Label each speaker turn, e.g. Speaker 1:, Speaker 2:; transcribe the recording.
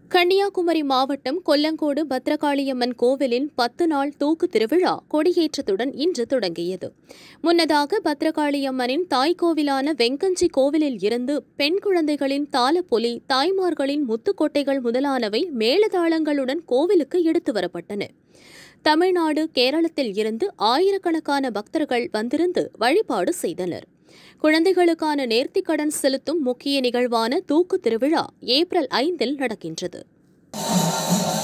Speaker 1: கன்னியாகுமரி மாவட்டம் கொல்லங்கோடு பத்ரகாளியம்மன் கோவிலின் பத்து நாள் தூக்கு திருவிழா கொடியேற்றத்துடன் இன்று தொடங்கியது முன்னதாக பத்ரகாளியம்மனின் தாய் கோவிலான வெங்கஞ்சி கோவிலில் இருந்து பெண் குழந்தைகளின் தாளப்பொலி தாய்மார்களின் முத்துக்கொட்டைகள் முதலானவை மேளதாளங்களுடன் கோவிலுக்கு எடுத்து வரப்பட்டன தமிழ்நாடு கேரளத்தில் இருந்து ஆயிரக்கணக்கான பக்தர்கள் வந்திருந்து வழிபாடு செய்தனர் குழந்தைகளுக்கான நேர்த்திக்கடன் செலுத்தும் முக்கிய நிகழ்வான தூக்கு திருவிழா ஏப்ரல் ஐந்தில் நடக்கின்றது